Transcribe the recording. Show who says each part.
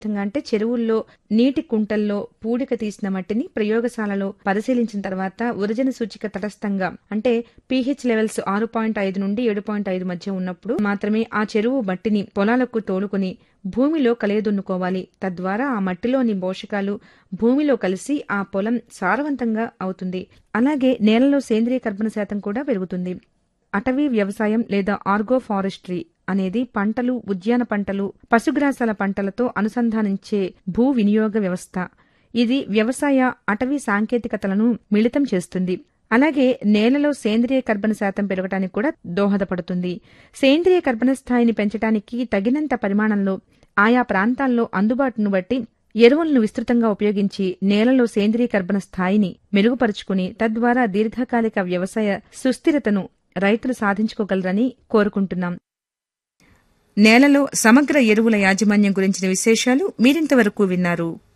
Speaker 1: విధంగా అంటే చెరువుల్లో నీటి కుంటల్లో పూడిక తీసిన మట్టిని ప్రయోగశాలలో పరిశీలించిన తర్వాత ఉరజన సూచిక తటస్థంగా అంటే పీహెచ్ లెవెల్స్ ఆరు పాయింట్ ఐదు నుండి ఏడు పాయింట్ ఐదు మధ్య ఉన్నప్పుడు మాత్రమే ఆ చెరువు మట్టిని పొలాలకు తోలుకుని భూమిలో కలియదున్నుకోవాలి తద్వారా ఆ మట్టిలోని పోషకాలు భూమిలో కలిసి ఆ పొలం సారవంతంగా అవుతుంది అలాగే నేలలో సేంద్రియ కర్బన శాతం కూడా పెరుగుతుంది అటవీ వ్యవసాయం లేదా ఆర్గో ఫారెస్ట్రీ అనేది పంటలు ఉద్యాన పంటలు పశుగ్రాసాల పంటలతో అనుసంధానించే భూ వినియోగ వ్యవస్థ ఇది వ్యవసాయ అటవీ సాంకేతికతలను మిళితం చేస్తుంది అలాగే నేలలో సేంద్రియ కర్బన శాతం పెరగడానికి కూడా దోహదపడుతుంది సేంద్రియ కర్బన స్థాయిని పెంచడానికి తగినంత పరిమాణంలో ఆయా ప్రాంతాల్లో అందుబాటును బట్టి ఎరువులను విస్తృతంగా ఉపయోగించి నేలలో సేంద్రియ కర్బన స్థాయిని మెరుగుపరుచుకుని తద్వారా దీర్ఘకాలిక వ్యవసాయ సుస్థిరతను రైతులు సాధించుకోగలరని కోరుకుంటున్నాం నేలలో సమగ్ర ఎరువుల యాజమాన్యం గురించిన విశేషాలు మీరింతవరకు విన్నారు